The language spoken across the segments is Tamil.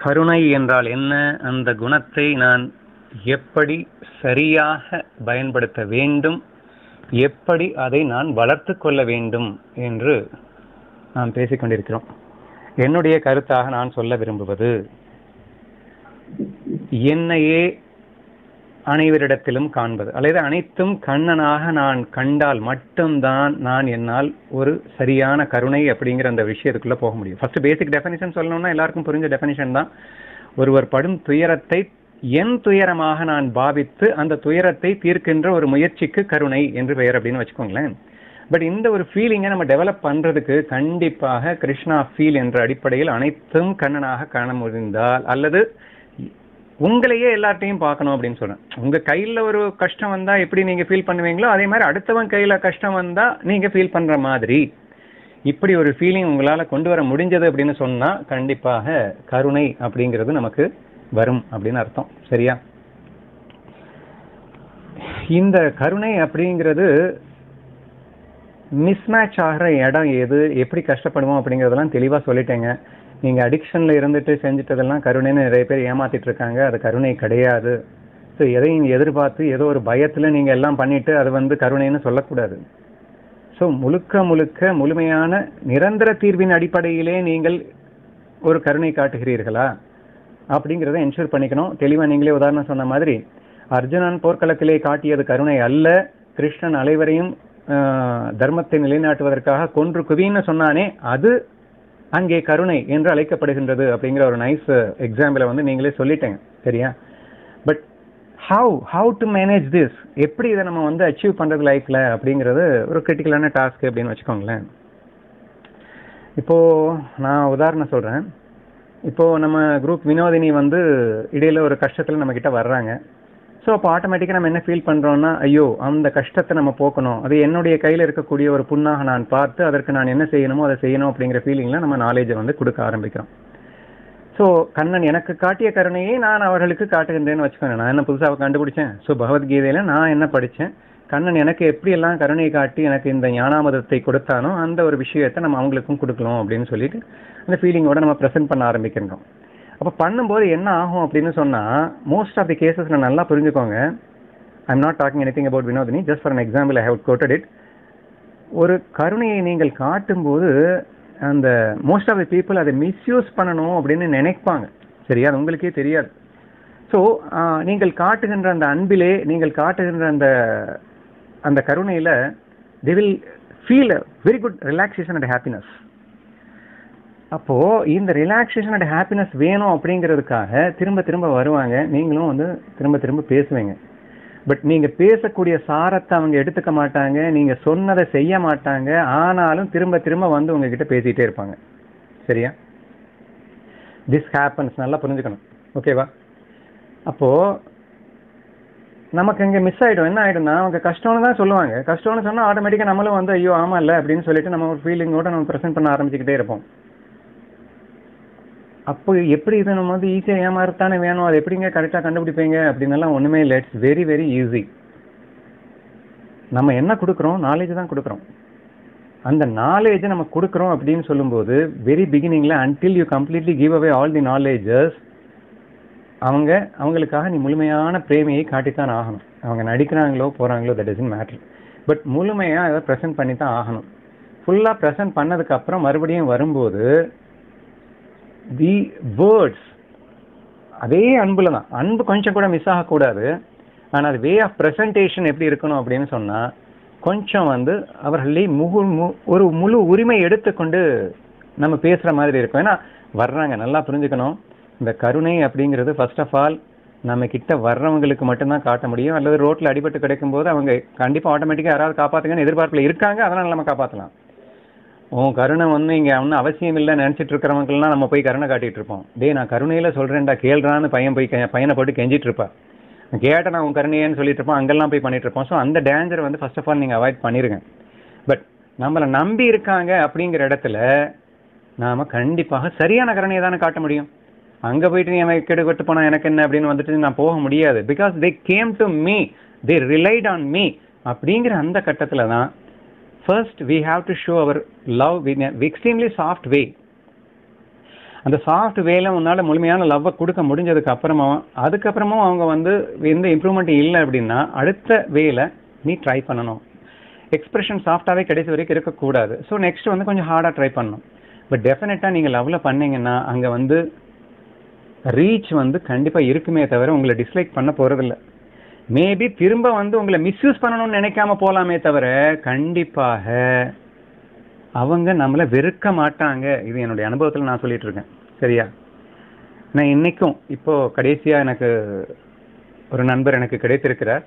கருணை என்றால் என்ன அந்த குணத்தை நான் எப்படி சரியாக பயன்படுத்த வேண்டும் எப்படி அதை நான் வளர்த்து கொள்ள வேண்டும் என்று நாம் பேசிக் கொண்டிருக்கிறோம் என்னுடைய கருத்தாக நான் சொல்ல விரும்புவது என்னையே அனைவரிடத்திலும் காண்பது அல்லது அனைத்தும் கண்ணனாக நான் கண்டால் மட்டும்தான் நான் என்னால் ஒரு சரியான கருணை அப்படிங்கிற அந்த விஷயத்துக்குள்ள போக முடியும் ஃபர்ஸ்ட் பேசிக் டெஃபினிஷன் சொல்லணும்னா எல்லாருக்கும் புரிஞ்ச டெஃபினிஷன் தான் ஒருவர் படும் துயரத்தை என் துயரமாக நான் பாவித்து அந்த துயரத்தை தீர்க்கின்ற ஒரு முயற்சிக்கு கருணை என்று பெயர் அப்படின்னு வச்சுக்கோங்களேன் பட் இந்த ஒரு ஃபீலிங்கை நம்ம டெவலப் பண்றதுக்கு கண்டிப்பாக கிருஷ்ணா ஃபீல் என்ற அடிப்படையில் அனைத்தும் கண்ணனாக காண முடிந்தால் அல்லது உங்களையே எல்லார்ட்டையும் பார்க்கணும் அப்படின்னு சொல்றேன் உங்க கையில ஒரு கஷ்டம் வந்தா எப்படி நீங்க ஃபீல் பண்ணுவீங்களோ அதே மாதிரி அடுத்தவன் கையில கஷ்டம் வந்தா நீங்க ஃபீல் பண்ற மாதிரி இப்படி ஒரு ஃபீலிங் உங்களால கொண்டு வர முடிஞ்சது அப்படின்னு சொன்னா கண்டிப்பாக கருணை அப்படிங்கிறது நமக்கு வரும் அப்படின்னு அர்த்தம் சரியா இந்த கருணை அப்படிங்கிறது மிஸ்மேட்ச் ஆகிற இடம் எது எப்படி கஷ்டப்படுவோம் அப்படிங்கறதெல்லாம் தெளிவா சொல்லிட்டேங்க நீங்க அடிக்ஷன்ல இருந்துட்டு செஞ்சுட்டதெல்லாம் கருணைன்னு நிறைய பேர் ஏமாத்திட்டு இருக்காங்க அது கருணை கிடையாது ஸோ எதையும் எதிர்பார்த்து ஏதோ ஒரு பயத்துல நீங்க எல்லாம் பண்ணிட்டு அது வந்து கருணைன்னு சொல்லக்கூடாது ஸோ முழுக்க முழுக்க முழுமையான நிரந்தர தீர்வின் அடிப்படையிலே நீங்கள் ஒரு கருணை காட்டுகிறீர்களா அப்படிங்கிறத என்ஷூர் பண்ணிக்கணும் தெளிவா நீங்களே உதாரணம் சொன்ன மாதிரி அர்ஜுனன் போர்க்களத்திலே காட்டியது கருணை அல்ல கிருஷ்ணன் அனைவரையும் ஆஹ், தர்மத்தை நிலைநாட்டுவதற்காக கொன்று குவின்னு சொன்னானே அது அங்கே கருணை என்று அழைக்கப்படுகின்றது அப்படிங்கிற ஒரு நைஸ் எக்ஸாம்பிளை வந்து நீங்களே சொல்லிட்டேங்க சரியா but how how to manage this எப்படி இதை நம்ம வந்து அச்சீவ் பண்றது லைஃப்ல அப்படிங்கிறது ஒரு கிரிட்டிக்கலான டாஸ்க் அப்படின்னு வச்சுக்கோங்களேன் இப்போ நான் உதாரணம் சொல்றேன் இப்போ நம்ம குரூப் வினோதினி வந்து இடையில ஒரு கஷ்டத்துல நம்ம கிட்ட வர்றாங்க ஸோ அப்போ ஆட்டோமேட்டிக்காக நம்ம என்ன ஃபீல் பண்றோம்னா ஐயோ அந்த கஷ்டத்தை நம்ம போக்கணும் அது என்னுடைய கையில இருக்கக்கூடிய ஒரு புண்ணாக நான் பார்த்து அதற்கு நான் என்ன செய்யணுமோ அதை செய்யணும் அப்படிங்கிற ஃபீலிங்ல நம்ம நாலேஜை வந்து கொடுக்க ஆரம்பிக்கிறோம் ஸோ கண்ணன் எனக்கு காட்டிய கருணையை நான் அவர்களுக்கு காட்டுகின்றேன்னு வச்சுக்கோங்க நான் என்ன புதுசாக கண்டுபிடிச்சேன் ஸோ பகவத்கீதையில நான் என்ன படிச்சேன் கண்ணன் எனக்கு எப்படியெல்லாம் கருணை காட்டி எனக்கு இந்த ஞானாமதத்தை கொடுத்தானோ அந்த ஒரு விஷயத்தை நம்ம அவங்களுக்கும் கொடுக்கலாம் அப்படின்னு சொல்லிட்டு அந்த ஃபீலிங்கோட நம்ம ப்ரெசென்ட் பண்ண ஆரம்பிக்கிறோம் அப்போ பண்ணும்போது என்ன ஆகும் அப்படின்னு சொன்னா மோஸ்ட் ஆஃப் தி கேசஸ்ல நல்லா புரிஞ்சுக்கோங்க I am not talking anything about Vinodhini just for an example I have quoted it ஒரு கருணையை நீங்கள் காட்டும்போது அந்த மோஸ்ட் ஆஃப் தி பீப்புள் அதை மிஸ்யூஸ் பண்ணணும் அப்படின்னு நினைப்பாங்க சரியா அது உங்களுக்கே தெரியாது ஸோ நீங்கள் காட்டுகின்ற அந்த அன்பிலே நீங்கள் காட்டுகின்ற அந்த அந்த கருணையில they will feel a very good relaxation and happiness அப்போ இந்த ரிலாக்ஸேஷன் அண்ட் ஹாப்பினஸ் வேணும் அப்படிங்கிறதுக்காக திரும்ப திரும்ப வருவாங்க நீங்களும் வந்து திரும்ப திரும்ப பேசுவீங்க பட் நீங்க பேசக்கூடிய சாரத்தை அவங்க எடுத்துக்க மாட்டாங்க நீங்க சொன்னதை செய்ய மாட்டாங்க ஆனாலும் திரும்ப திரும்ப வந்து உங்ககிட்ட பேசிட்டே இருப்பாங்க சரியா திஸ் ஹேப்பன்ஸ் நல்லா புரிஞ்சுக்கணும் ஓகேவா அப்போ நமக்கு இங்க மிஸ் ஆயிடும் என்ன ஆயிடும்னா அவங்க கஷ்டம்னு தான் சொல்லுவாங்க கஷ்டம்னு சொன்னா ஆட்டோமேட்டிக்கா நம்மளும் வந்து ஐயோ ஆமா இல்ல அப்படின்னு சொல்லிட்டு நம்ம ஒரு ஃபீலிங்கோட நம்ம ப்ரெசென்ட் பண்ண ஆரம்பிச்சுக்கிட்டே இருப்போம் அப்போ எப்படி இதை நம்ம வந்து ஈஸியா ஏமாறத்தானே வேணும் அது எப்படிங்க கரெக்டா கண்டுபிடிப்பீங்க அப்படின்னு எல்லாம் ஒண்ணுமே இல்லை இட்ஸ் வெரி வெரி ஈஸி நம்ம என்ன கொடுக்குறோம் நாலேஜ் தான் கொடுக்குறோம் அந்த நாலேஜை நம்ம கொடுக்குறோம் அப்படின்னு சொல்லும்போது வெரி பிகினிங்ல until you completely give away all the knowledges அவங்க அவங்களுக்காக நீ முழுமையான பிரேமையை காட்டித்தான் ஆகணும் அவங்க நடிக்கிறாங்களோ போறாங்களோ தட் இஸ் மேட்டர் பட் முழுமையா அதை ப்ரெசென்ட் பண்ணி தான் ஆகணும் ஃபுல்லா ப்ரெசென்ட் பண்ணதுக்கு அப்புறம் மறுபடியும் வரும்போது தி வேர்ட்ஸ் அதே அன்புல தான் அன்பு கொஞ்சம் கூட மிஸ் ஆகக்கூடாது ஆனா அது வே ஆஃப் பிரசன்டேஷன் எப்படி இருக்கணும் அப்படின்னு சொன்னா கொஞ்சம் வந்து அவர்களை முகு மு- ஒரு முழு உரிமை எடுத்துக்கொண்டு நம்ம பேசுற மாதிரி இருக்கும் ஏன்னா வர்றாங்க நல்லா புரிஞ்சுக்கணும் இந்த கருணை அப்படிங்கிறது ஃபர்ஸ்ட் ஆஃப் ஆல் நம்ம கிட்ட வர்றவங்களுக்கு மட்டும்தான் காட்ட முடியும் அல்லது ரோட்ல அடிபட்டு கிடைக்கும் போது அவங்க கண்டிப்பா ஆட்டோமேட்டிக்கா யாராவது காப்பாத்துங்கன்னு எதிர்பார்ப்புல இருக்காங்க அதனால நம்ம காப்பாத்தலாம் உன் கருணை வந்து இங்க ஒன்றும் அவசியம் இல்லை நினைச்சிட்டு இருக்கிறவங்கலாம் நம்ம போய் கருணை காட்டிட்டு இருப்போம் டேய் நான் கருணையில சொல்றேன்டா கேள்றான்னு பையன் போய் கெ- பையனை போட்டு கெஞ்சிட்டு இருப்பா கேட்ட நான் உன் கருணையேன்னு சொல்லிட்டு இருப்போம் அங்கெல்லாம் போய் பண்ணிட்டு இருப்போம் ஸோ அந்த டேஞ்சர் வந்து ஃபர்ஸ்ட் ஆஃப் ஆல் நீங்க அவாய்ட் பண்ணிருங்க பட் நம்மளை நம்பி இருக்காங்க அப்படிங்கிற இடத்துல நாம கண்டிப்பாக சரியான கருணையை தானே காட்ட முடியும் அங்க போயிட்டு நீ அவன் கெடு கெட்டு போனா எனக்கு என்ன அப்படின்னு வந்துட்டு நான் போக முடியாது because they came to me they relied on me அப்படிங்கிற அந்த கட்டத்துல தான் first we have to show our love in extremely soft way அந்த சாஃப்ட் வேல உன்னால முழுமையான லவ்வை கொடுக்க முடிஞ்சதுக்கு அப்புறமா அதுக்கப்புறமும் அவங்க வந்து எந்த இம்ப்ரூவ்மெண்ட் இல்லை அப்படின்னா அடுத்த வேலை நீ ட்ரை பண்ணணும் எக்ஸ்பிரஷன் சாஃப்டாகவே கடைசி வரைக்கும் இருக்கக்கூடாது ஸோ நெக்ஸ்ட் வந்து கொஞ்சம் ஹார்டாக ட்ரை பண்ணணும் பட் டெஃபினட்டாக நீங்கள் லவ்வில் பண்ணீங்கன்னா அங்கே வந்து ரீச் வந்து கண்டிப்பாக இருக்குமே தவிர உங்களை டிஸ்லைக் பண்ண போகிறதில்ல மேபி திரும்ப வந்து உங்களை மிஸ்யூஸ் பண்ணணும்னு நினைக்காம போகலாமே தவிர கண்டிப்பாக அவங்க நம்மளை வெறுக்க மாட்டாங்க இது என்னுடைய அனுபவத்தில் நான் சொல்லிட்டு இருக்கேன் சரியா நான் இன்னைக்கும் இப்போ கடைசியா எனக்கு ஒரு நண்பர் எனக்கு கிடைத்திருக்கிறார்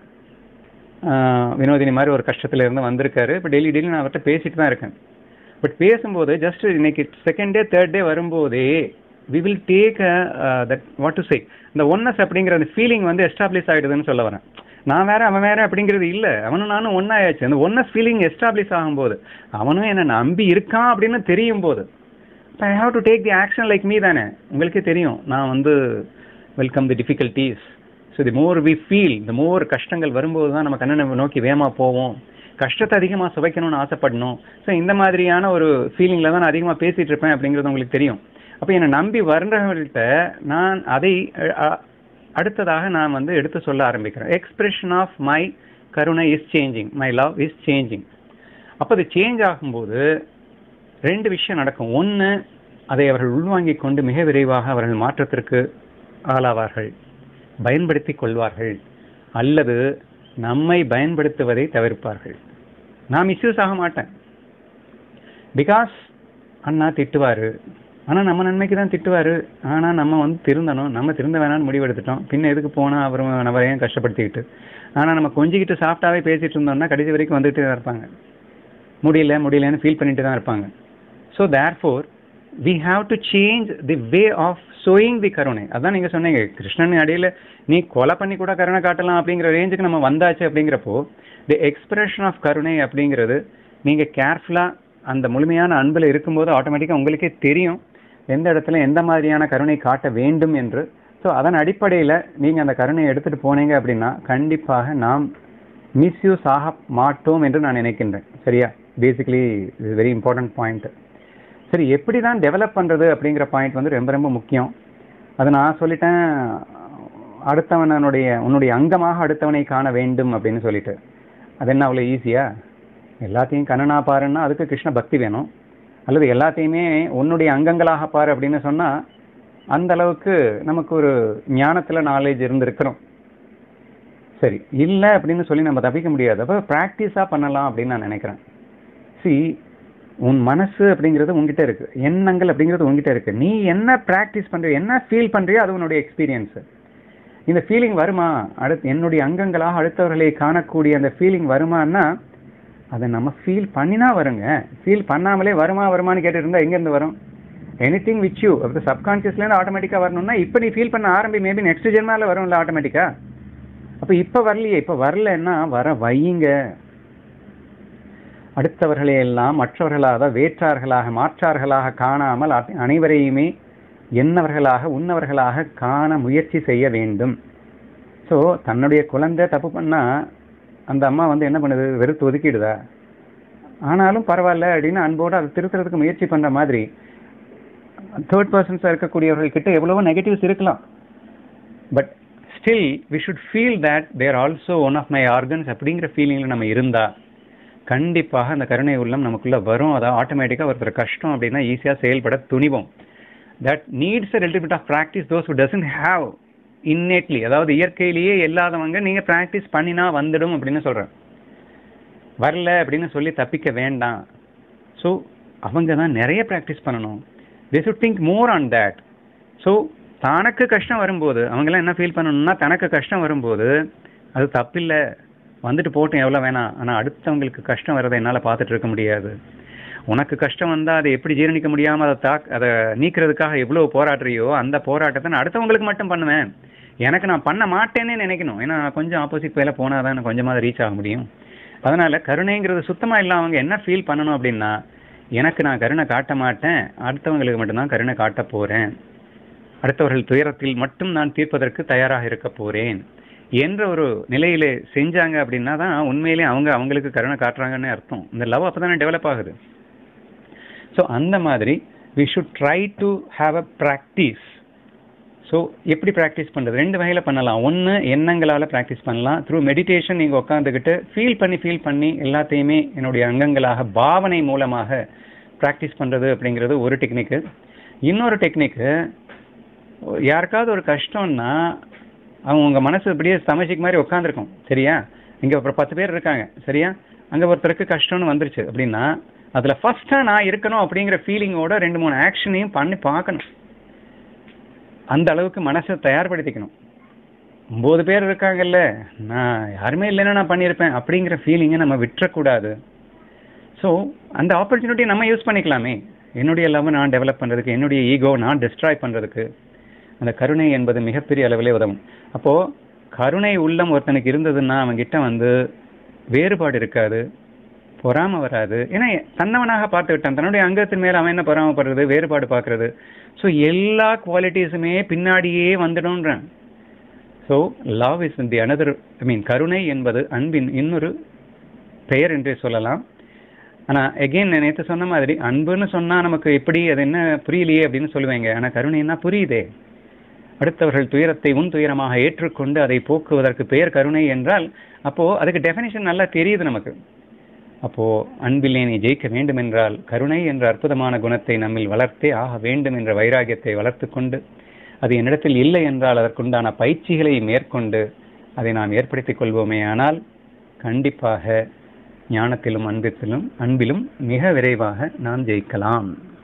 ஆஹ் வினோதினி மாதிரி ஒரு கஷ்டத்துல இருந்து வந்திருக்காரு இப்போ டெய்லி டெய்லி நான் அவர்கிட்ட பேசிட்டு தான் இருக்கேன் பட் பேசும்போது ஜஸ்ட் இன்னைக்கு செகண்ட் டே தேர்ட் டே வரும்போதே we will take that what to say இந்த ஒன்னஸ் அப்படிங்கிற அந்த ஃபீலிங் வந்து எஸ்டாப்ளிஷ் ஆயிடுதுன்னு சொல்ல வரேன் நான் வேற அவன் வேற அப்படிங்கிறது இல்ல அவனும் நானும் ஒன்னாயாச்சு அந்த ஒன்னஸ் ஃபீலிங் எஸ்டாப்ளிஷ் ஆகும்போது அவனும் என்ன நம்பி இருக்கான் அப்படின்னு தெரியும் போது I have to take the action like me தானே உங்களுக்கே தெரியும் நான் வந்து welcome the difficulties so the more we feel the more கஷ்டங்கள் வரும்போது தான் நம்ம கண்ணனை நோக்கி வேகமாக போவோம் கஷ்டத்தை அதிகமாக சுவைக்கணும்னு ஆசைப்படணும் ஸோ இந்த மாதிரியான ஒரு ஃபீலிங்கில் தான் நான் அதிகமாக பேசிட்டு இருப்பேன் அப்படிங்கிறது உங்களுக்கு தெரியும் அப்போ என்னை நம்பி வர்றவர்கள்ட்ட நான் அதை அஹ், அஹ், அடுத்ததாக நான் வந்து எடுத்து சொல்ல ஆரம்பிக்கிறேன் எக்ஸ்பிரஷன் ஆஃப் மை கருணை is changing my love is changing அப்போ அது சேஞ்ச் ஆகும்போது ரெண்டு விஷயம் நடக்கும் ஒன்று அதை அவர்கள் உள்வாங்கிக் கொண்டு மிக விரைவாக அவர்கள் மாற்றத்திற்கு ஆளாவார்கள் பயன்படுத்திக் கொள்வார்கள் அல்லது நம்மை பயன்படுத்துவதை தவிர்ப்பார்கள் நான் மிஸ்யூஸ் ஆக மாட்டேன் பிகாஸ் அண்ணா திட்டுவாரு ஆனா நம்ம நன்மைக்கு தான் திட்டுவாரு ஆனா நம்ம வந்து திருந்தணும் நம்ம திருந்த வேணாம்னு முடிவெடுத்துட்டோம் பின்ன எதுக்கு போனா அவரும் அவரையும் கஷ்டப்படுத்திக்கிட்டு ஆனா நம்ம கொஞ்சிக்கிட்டு சாஃப்டாவே பேசிட்டு இருந்தோம்னா கடைசி வரைக்கும் வந்துட்டு தான் இருப்பாங்க முடியல முடியலன்னு ஃபீல் பண்ணிட்டு தான் இருப்பாங்க so therefore we have to change the way of showing the கருணை அதான் நீங்க சொன்னீங்க கிருஷ்ணன் அடியில நீ கொலை பண்ணி கூட கருணை காட்டலாம் அப்படிங்கிற ரேஞ்சுக்கு நம்ம வந்தாச்சு அப்படிங்கிறப்போ தி எக்ஸ்பிரஷன் ஆஃப் கருணை அப்படிங்கிறது நீங்க கேர்ஃபுல்லா அந்த முழுமையான அன்புல இருக்கும்போது ஆட்டோமேட்டிக்கா உங்களுக்கே தெரியும் எந்த இடத்துல எந்த மாதிரியான கருணை காட்ட வேண்டும் என்று ஸோ அதன் அடிப்படையில நீங்க அந்த கருணையை எடுத்துட்டு போனீங்க அப்படின்னா கண்டிப்பாக நாம் மிஸ்யூஸ் ஆக மாட்டோம் என்று நான் நினைக்கின்றேன் சரியா பேசிக்கலி இது வெரி இம்பார்ட்டன்ட் பாயிண்ட் சரி எப்படி தான் டெவலப் பண்றது அப்படிங்கிற பாயிண்ட் வந்து ரொம்ப ரொம்ப முக்கியம் அது நான் சொல்லிட்டேன் அடுத்தவனுடைய உன்னுடைய அங்கமாக அடுத்தவனை காண வேண்டும் அப்படின்னு சொல்லிட்டு அது என்ன அவ்வளோ ஈஸியா எல்லாத்தையும் கண்ணனா பாருன்னா அதுக்கு கிருஷ்ண பக்தி வேணும் அல்லது எல்லாத்தையுமே உன்னுடைய அங்கங்களாக பாரு அப்படின்னு சொன்னா அந்த அளவுக்கு நமக்கு ஒரு ஞானத்துல நாலேஜ் இருந்திருக்கிறோம் சரி இல்ல அப்படின்னு சொல்லி நம்ம தப்பிக்க முடியாது அப்ப பிராக்டிஸா பண்ணலாம் அப்படின்னு நான் நினைக்கிறேன் சி உன் மனசு அப்படிங்கிறது உன்கிட்ட இருக்கு எண்ணங்கள் அப்படிங்கிறது உன்கிட்ட இருக்கு நீ என்ன பிராக்டிஸ் பண்றியோ என்ன ஃபீல் பண்றியோ அது உன்னுடைய எக்ஸ்பீரியன்ஸ் இந்த ஃபீலிங் வருமா அடுத்து என்னுடைய அங்கங்களாக அடுத்தவர்களை காணக்கூடிய அந்த ஃபீலிங் வருமான்னா அதை நம்ம ஃபீல் பண்ணினா வருங்க ஃபீல் பண்ணாமலே வருமா வருமான்னு கேட்டு இருந்தா எங்க இருந்து வரும் எனி திங் விச் யூ அப்போ சப்கான்சியஸ்லேருந்து ஆட்டோமேட்டிக்காக வரணும்னா இப்போ நீ ஃபீல் பண்ண ஆரம்பி மேபி நெக்ஸ்ட் ஜென்மால வரும்ல ஆட்டோமேட்டிக்கா அப்போ இப்போ வரலையே இப்போ வரலன்னா வர வையுங்க அடுத்தவர்களை எல்லாம் மற்றவர்களாக வேற்றார்களாக மாற்றார்களாக காணாமல் அ- அனைவரையுமே என்னவர்களாக உன்னவர்களாக காண முயற்சி செய்ய வேண்டும் ஸோ தன்னுடைய குழந்தை தப்பு பண்ணா அந்த அம்மா வந்து என்ன பண்ணுது வெறுத்து ஒதுக்கிடுதா ஆனாலும் பரவாயில்ல அப்படின்னு அன்போடு அதை திருத்துறதுக்கு முயற்சி பண்ற மாதிரி தேர்ட் பர்சன்ஸாக இருக்கக்கூடியவர்கள் கிட்ட எவ்வளவோ நெகட்டிவ்ஸ் இருக்கலாம் but still we should feel that there also one of my organs அப்படிங்கிற ஃபீலிங்கில் நம்ம இருந்தா கண்டிப்பாக அந்த கருணை உள்ளம் நமக்குள்ள வரும் அதாவது ஆட்டோமேட்டிக்காக ஒருத்தர் கஷ்டம் அப்படின்னா ஈஸியாக செயல்பட துணிவோம் that needs a little bit of practice those who doesn't have innately அதாவது இயற்கையிலேயே இல்லாதவங்க நீங்க ப்ராக்டிஸ் பண்ணினா வந்துடும் அப்படின்னு சொல்றேன் வரல அப்படின்னு சொல்லி தப்பிக்க வேண்டாம் ஸோ அவங்க தான் நிறைய ப்ராக்டிஸ் பண்ணணும் they should think more on that so தனக்கு கஷ்டம் வரும்போது அவங்கெல்லாம் என்ன ஃபீல் பண்ணணும்னா தனக்கு கஷ்டம் வரும்போது அது தப்பில்லை வந்துட்டு போட்டும் எவ்வளோ வேணாம் ஆனால் அடுத்தவங்களுக்கு கஷ்டம் வரதை என்னால் பார்த்துட்டு இருக்க முடியாது உனக்கு கஷ்டம் வந்தால் அதை எப்படி ஜீரணிக்க முடியாமல் அதை தாக் அதை நீக்கிறதுக்காக எவ்வளோ போராடுறியோ அந்த போராட்டத்தை நான் அடுத்தவங்களுக்கு மட்டும் பண்ணுவேன் எனக்கு நான் பண்ண மாட்டேன்னே நினைக்கணும் ஏன்னா நான் கொஞ்சம் ஆப்போசிட் வேலை போனால் தான் எனக்கு கொஞ்சமாவது ரீச் ஆக முடியும் அதனால கருணைங்கிறது சுத்தமாக இல்லாமங்க என்ன ஃபீல் பண்ணணும் அப்படின்னா எனக்கு நான் கருணை காட்ட மாட்டேன் அடுத்தவங்களுக்கு மட்டும்தான் கருணை காட்ட போறேன் அடுத்தவர்கள் துயரத்தில் மட்டும் நான் தீர்ப்பதற்கு தயாராக இருக்க போறேன் என்ற ஒரு நிலையிலே செஞ்சாங்க அப்படின்னா தான் உண்மையிலே அவங்க அவங்களுக்கு கருணை காட்டுறாங்கன்னு அர்த்தம் இந்த லவ் அப்பதானே டெவலப் ஆகுது ஸோ அந்த மாதிரி we should try to have a practice so எப்படி ப்ராக்டிஸ் பண்ணுறது ரெண்டு வகையில் பண்ணலாம் ஒன்று எண்ணங்களால் ப்ராக்டிஸ் பண்ணலாம் த்ரூ மெடிடேஷன் நீங்கள் உட்காந்துக்கிட்டு ஃபீல் பண்ணி ஃபீல் பண்ணி எல்லாத்தையுமே என்னுடைய அங்கங்களாக பாவனை மூலமாக ப்ராக்டிஸ் பண்ணுறது அப்படிங்கிறது ஒரு டெக்னிக்கு இன்னொரு டெக்னிக்கு யாருக்காவது ஒரு கஷ்டம்னா அவங்க உங்கள் மனசு அப்படியே சமைச்சிக்கு மாதிரி உட்காந்துருக்கும் சரியா இங்கே அப்புறம் பத்து பேர் இருக்காங்க சரியா அங்கே ஒருத்தருக்கு கஷ்டம்னு வந்துருச்சு அப்படின்னா அதில் ஃபஸ்ட்டாக நான் இருக்கணும் அப்படிங்கிற ஃபீலிங்கோட ரெண்டு மூணு ஆக்ஷனையும் பண்ணி பார்க்கணும் அந்த அளவுக்கு மனசை தயார்படுத்திக்கணும் ஒம்பது பேர் இருக்காங்கல்ல நான் யாருமே இல்லைன்னா நான் பண்ணியிருப்பேன் அப்படிங்கிற ஃபீலிங்கை நம்ம விட்டுறக்கூடாது ஸோ அந்த ஆப்பர்ச்சுனிட்டியை நம்ம யூஸ் பண்ணிக்கலாமே என்னுடைய லவ் நான் டெவலப் பண்ணுறதுக்கு என்னுடைய ஈகோ நான் டிஸ்ட்ராய் பண்ணுறதுக்கு அந்த கருணை என்பது மிகப்பெரிய அளவிலே உதவும் அப்போது கருணை உள்ளம் ஒருத்தனுக்கு இருந்ததுன்னா அவன்கிட்ட வந்து வேறுபாடு இருக்காது பொறாம வராது ஏன்னா தன்னவனாக பார்த்து விட்டான் தன்னுடைய அங்கத்தின் மேல அவன் என்ன பொறாமப்படுறது வேறுபாடு பார்க்கறது ஸோ எல்லா குவாலிட்டிஸுமே பின்னாடியே வந்துடும்ன்றான் so love is the another I mean கருணை என்பது அன்பின் இன்னொரு பெயர் என்றே சொல்லலாம் ஆனால் எகெயின் நேற்று சொன்ன மாதிரி அன்புன்னு சொன்னால் நமக்கு எப்படி அது என்ன புரியலையே அப்படின்னு சொல்லுவேங்க ஆனால் கருணைன்னா புரியுதே அடுத்தவர்கள் துயரத்தை உன் துயரமாக ஏற்றுக்கொண்டு அதை போக்குவதற்கு பெயர் கருணை என்றால் அப்போ அதுக்கு டெஃபினிஷன் நல்லா தெரியுது நமக்கு அப்போ அன்பிலே நீ ஜெயிக்க வேண்டும் என்றால் கருணை என்ற அற்புதமான குணத்தை நம்மில் வளர்த்தே ஆக வேண்டும் என்ற வைராகியத்தை வளர்த்து கொண்டு அது என்னிடத்தில் இல்லை என்றால் அதற்குண்டான பயிற்சிகளை மேற்கொண்டு அதை நாம் ஏற்படுத்திக் கொள்வோமே ஆனால் கண்டிப்பாக ஞானத்திலும் அன்பிலும் அன்பிலும் மிக விரைவாக நாம் ஜெயிக்கலாம்